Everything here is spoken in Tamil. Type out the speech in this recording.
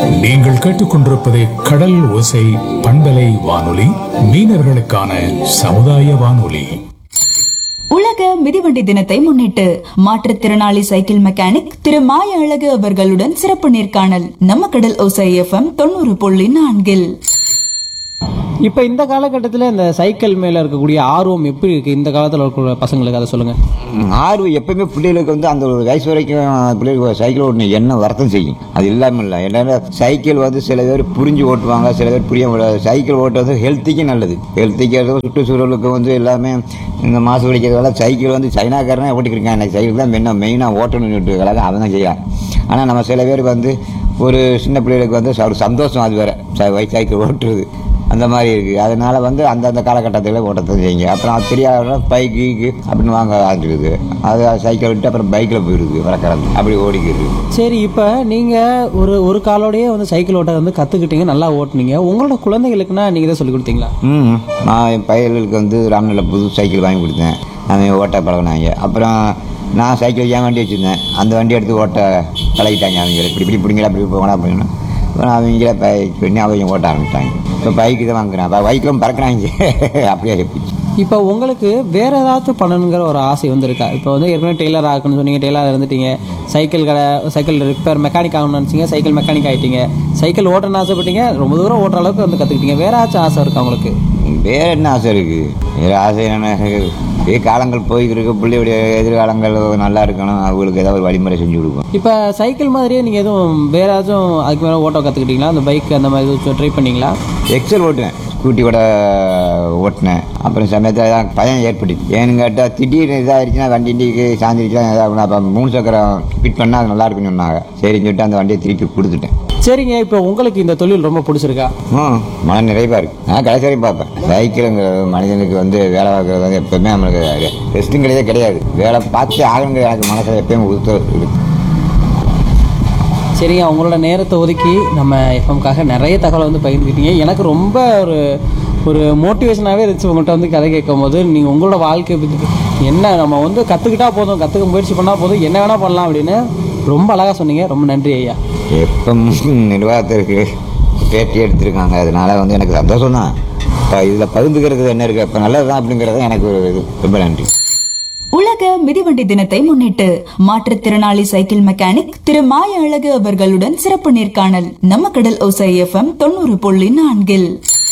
நீங்கள் கேட்டுக்கொண்டிருப்பது கடல் ஓசை பண்பலை வானொலி மீனவர்களுக்கான சமுதாய வானொலி உலக மிதிவண்டி தினத்தை முன்னிட்டு மாற்றுத்திறனாளி சைக்கிள் மெக்கானிக் திரு மாய அழகு அவர்களுடன் சிறப்பு நேர்காணல் நம்ம கடல் ஓசை எஃப்எம் தொண்ணூறு புள்ளி நான்கில் இப்போ இந்த காலகட்டத்தில் இந்த சைக்கிள் மேலே இருக்கக்கூடிய ஆர்வம் எப்படி இருக்குது இந்த காலத்தில் இருக்கிற பசங்களுக்கு அதை சொல்லுங்கள் ம், ஆர்வம் எப்பயுமே பிள்ளைகளுக்கு வந்து அந்த ஒரு வயசு வரைக்கும் பிள்ளைகளுக்கு சைக்கிள் ஓட்டணும் என்ன வருத்தம் செய்யும் அது இல்லாமல் இல்லை ஏன்னா சைக்கிள் வந்து சில பேர் புரிஞ்சு ஓட்டுவாங்க சில பேர் புரிய முடியாது சைக்கிள் ஓட்டுறது ஹெல்த்துக்கு நல்லது ஹெல்த்துக்கு சுற்றுச்சூழலுக்கு வந்து எல்லாமே இந்த மாசு பிடிக்கிறதால சைக்கிள் வந்து சைனாக்காரனே ஓட்டிக்கிருக்கான் எனக்கு சைக்கிள் தான் மெயினாக மெயினாக ஓட்டணும்னுட்டுக்காக அவன் தான் செய்யான் ஆனால் நம்ம சில பேருக்கு வந்து ஒரு சின்ன பிள்ளைகளுக்கு வந்து ஒரு சந்தோஷம் அது வேற சை- சைக்கிள் ஓட்டுறது அந்த மாதிரி இருக்குது அதனால வந்து அந்தந்த காலகட்டத்தில் ஓட்டத்தான் செய்யுங்க அப்புறம் அது தெரியாத பைக்கு கீக்கு அப்படின்னு வாங்க ஆரம்பிச்சிருது அது சைக்கிள் விட்டு அப்புறம் பைக்கில் போயிடுது வரக்கிறது அப்படி ஓடிக்கிறது சரி இப்போ நீங்கள் ஒரு ஒரு காலோடயே வந்து சைக்கிள் ஓட்ட வந்து கற்றுக்கிட்டீங்க நல்லா ஓட்டுனீங்க உங்களோட குழந்தைகளுக்குன்னா நீங்கள் தான் சொல்லி கொடுத்தீங்களா ம் நான் என் பையர்களுக்கு வந்து ராம்நல்ல புது சைக்கிள் வாங்கி கொடுத்தேன் அவன் ஓட்ட பழகினாங்க அப்புறம் நான் சைக்கிள் ஏன் வண்டி வச்சுருந்தேன் அந்த வண்டி எடுத்து ஓட்ட பழகிட்டாங்க அவங்க இப்படி இப்படி பிடிங்களா இப்படி போகலாம் அப்படின்னா அப்புறம் அவங்கள பைக் பண்ணி அவங்க ஓட்ட ஆரம்பிச்சிட்டாங்க இப்போ பைக்கு தான் வாங்குறேன் அப்போ பைக்கிலும் பறக்கிறாங்க அப்படியே போச்சு இப்போ உங்களுக்கு வேற ஏதாச்சும் பண்ணணுங்கிற ஒரு ஆசை வந்து இருக்கா இப்போ வந்து ஏற்கனவே டெய்லர் ஆகணும்னு சொன்னீங்க டெய்லர் இருந்துட்டீங்க சைக்கிள் கடை சைக்கிள் ரிப்பேர் மெக்கானிக் ஆகணும்னு நினச்சிங்க சைக்கிள் மெக்கானிக் ஆகிட்டீங்க சைக்கிள் ஓட்டணும்னு ஆசைப்பட்டீங்க ரொம்ப தூரம் ஓட்டுற அளவுக்கு வந்து கற்றுக்கிட்டீங்க வேற ஏதாச்சும் ஆசை இருக்கா உங்களுக்கு வேற என்ன ஆசை இருக்குது வேற ஆசை என்ன இதே காலங்கள் போய்கிட்டு இருக்கு பிள்ளையுடைய எதிர்காலங்கள் நல்லா இருக்கணும் அவங்களுக்கு ஏதாவது ஒரு வழிமுறை செஞ்சு கொடுக்கும் இப்போ சைக்கிள் மாதிரியே நீங்கள் எதுவும் வேற ஏதாச்சும் அதுக்கு மேலே ஓட்ட கற்றுக்கிட்டீங்களா அந்த பைக் அந்த மாதிரி எதுவும் ட்ரை பண்ணீங்களா எக்ஸல் ஓட்டுவேன் ஸ்கூட்டி கூட ஓட்டினேன் அப்புறம் சமயத்தில் தான் பயம் ஏற்பட்டுச்சு ஏன்னு கேட்டால் திடீர்னு இதாகிடுச்சுன்னா வண்டி இண்டிக்கு சாஞ்சிருச்சுன்னா இதாகணும் அப்போ மூணு சக்கரம் ஃபிட் பண்ணால் அது நல்லா இருக்குன்னு சொன்னாங்க சரின்னு சொல்லிட்டு அந்த வண்டியை திருப்பி கொடுத்துட்டேன் சரிங்க இப்போ உங்களுக்கு இந்த தொழில் ரொம்ப பிடிச்சிருக்கா ம் மன நிறைவாக இருக்கு நான் கடைசி வரையும் பார்ப்பேன் சைக்கிளுங்கிறது மனிதனுக்கு வந்து வேலை பார்க்குறது வந்து எப்பவுமே நம்மளுக்கு ரெஸ்ட்டும் கிடையாது கிடையாது வேலை பார்த்து ஆகணுங்கிற எனக்கு மனசில் எப்பயும் உறுத்த இருக்கு சரிங்க உங்களோட நேரத்தை ஒதுக்கி நம்ம எஃப்எம்காக நிறைய தகவலை வந்து பகிர்ந்துக்கிட்டீங்க எனக்கு ரொம்ப ஒரு ஒரு மோட்டிவேஷனாகவே இருந்துச்சு உங்கள்கிட்ட வந்து கதை கேட்கும் போது நீங்கள் உங்களோட வாழ்க்கை பத்தி என்ன நம்ம வந்து கற்றுக்கிட்டா போதும் கற்றுக்க முயற்சி பண்ணால் போதும் என்ன வேணால் பண்ணலாம் அப்படின்னு ரொம்ப அழகாக சொன்னீங்க ரொம்ப நன்றி ஐயா எப்போ நிர்வாகத்திற்கு பேட்டி எடுத்திருக்காங்க அதனால வந்து எனக்கு சந்தோஷம் தான் இப்போ இதில் பகிர்ந்துக்கிறது என்ன இருக்குது இப்போ நல்லது தான் அப்படிங்கிறது எனக்கு ஒரு இது ரொம்ப நன்றி உலக மிதிவண்டி தினத்தை முன்னிட்டு மாற்றுத்திறனாளி சைக்கிள் மெக்கானிக் திரு மாய அழகு அவர்களுடன் சிறப்பு நேர்காணல் நம்ம கடல் ஓசை எஃப்எம் தொண்ணூறு புள்ளி நான்கில்